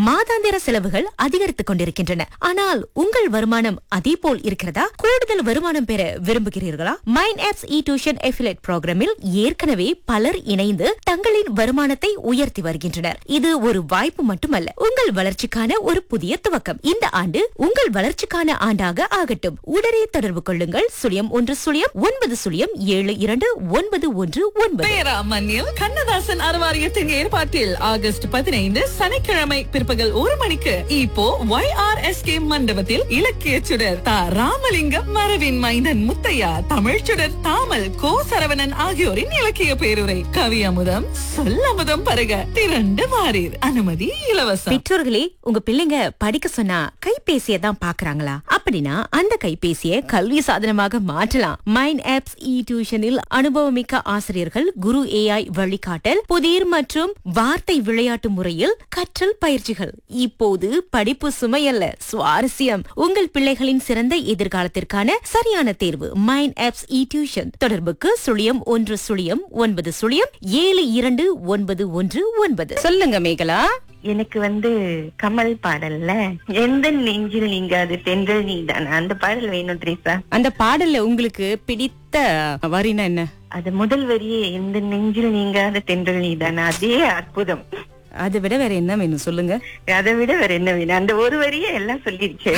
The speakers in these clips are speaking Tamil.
மாதாந்திர செலவுகள் அதிகரித்துக் கொண்டிருக்கின்றன ஆனால் உங்கள் வருமானம் அதே போல் இருக்கிறதா கூடுதல் வருமானம் பெற விரும்புகிறீர்களா mind apps e tuition affiliate ப்ரோக்ராமில் ஏற்கனவே பலர் இணைந்து தங்களின் வருமானத்தை உயர்த்தி வருகின்றனர் இது ஒரு வாய்ப்பு மட்டுமல்ல உங்கள் வளர்ச்சிக்கான ஒரு புதிய துவக்கம் இந்த ஆண்டு உங்கள் வளர்ச்சிக்கான ஆண்டாக ஆகட்டும் உடனே தொடர்பு கொள்ளுங்கள் சுழியம் ஒன்று சுழியம் ஒன்பது சுழியம் ஏழு இரண்டு ஒன்பது ஒன்று ஒன்பது பேரா மண்ணில் கண்ணதாசன் அறவாரியத்தின் ஏற்பாட்டில் ஆகஸ்ட் பதினைந்து சனிக்கிழமை பிற்பகல் ஒரு மணிக்கு இப்போ ஒய் ஆர் எஸ் கே மண்டபத்தில் இலக்கிய சுடர் தா ராமலிங்கம் மரவின் மைந்தன் முத்தையா தமிழ் சுடர் தாமல் கோ சரவணன் ஆகியோரின் இலக்கிய பேருரை கவி அமுதம் சொல்லமுதம் பருக திரண்டு வாரீர் அனுமதி இலவசம் பெற்றோர்களே உங்க பிள்ளைங்க படிக்க சொன்னா கைபேசியை தான் பாக்குறாங்களா அப்படின்னா அந்த கைபேசியை கல்வி சாதனமாக மாற்றலாம் மைண்ட் ஆப்ஸ் இ டியூஷனில் அனுபவமிக்க ஆசிரியர்கள் குரு ஏஐ வழிகாட்டல் புதிர் மற்றும் வார்த்தை விளையாட்டு முறையில் கற்றல் பயிற்சிகள் இப்போது படிப்பு சுமையல்ல சுவாரஸ்யம் உங்கள் பிள்ளைகளின் சிறந்த எதிர்காலத்திற்கான சரியான தேர்வு மைண்ட் ஆப்ஸ் இ டியூஷன் தொடர்புக்கு சுழியம் ஒன்று சுழியம் ஒன்பது சுழியம் ஏழு இரண்டு ஒன்பது ஒன்று ஒன்பது சொல்லுங்க மேகலா எனக்கு வந்து கமல் பாடல்ல எந்த நெஞ்சில் நீங்க அது தென்றல் நீதானா அந்த பாடல் வேணும் த்ரீசா அந்த பாடல்ல உங்களுக்கு பிடித்த வரினா என்ன அது முதல் வரியே எந்த நெஞ்சில் நீங்காத தென்றல் நீதானா அதே அற்புதம் அதை விட வேற என்ன வேணும் சொல்லுங்க அதை விட வேற என்ன வேணும் அந்த ஒரு வரியே எல்லாம் சொல்லிருச்சு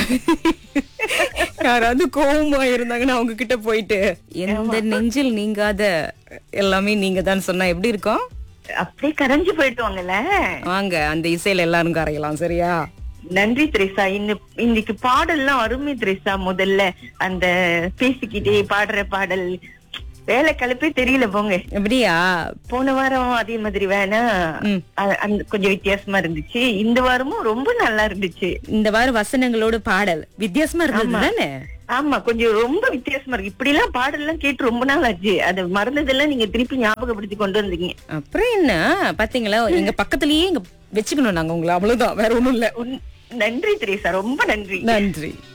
யாராவது கோவமா இருந்தாங்கன்னா அவங்க கிட்ட போயிட்டு எந்த நெஞ்சில் நீங்காத எல்லாமே நீங்க தான் சொன்னா எப்படி இருக்கும் அப்படியே கரைஞ்சு போயிட்டோங்கல்ல வாங்க அந்த இசையில எல்லாரும் கரையலாம் சரியா நன்றி திரேசா இந்த இன்னைக்கு பாடல்லாம் அருமை திரேசா முதல்ல அந்த பேசிக்கிட்டே பாடுற பாடல் வேலை கலப்பே தெரியல போங்க எப்படியா போன வாரம் அதே மாதிரி வேணா ம். அ- அந்த கொஞ்சம் வித்தியாசமா இருந்துச்சு இந்த வாரமும் ரொம்ப நல்லா இருந்துச்சு இந்த வாரம் வசனங்களோட பாடல் வித்தியாசமா இருந்தது தானே ஆமா கொஞ்சம் ரொம்ப வித்தியாசமா இருக்கு இப்படி எல்லாம் பாடல்லாம் கேட்டு ரொம்ப நாள் ஆச்சு அது மறந்ததெல்லாம் நீங்க திருப்பி ஞாபகப்படுத்தி கொண்டு வந்தீங்க அப்புறம் என்ன பாத்தீங்களா எங்க பக்கத்துலயே இங்க வச்சுக்கணும் நாங்க உங்களை அவ்வளவுதான் வேற ஒண்ணும் இல்ல உன்- நன்றி திரேசா ரொம்ப நன்றி நன்றி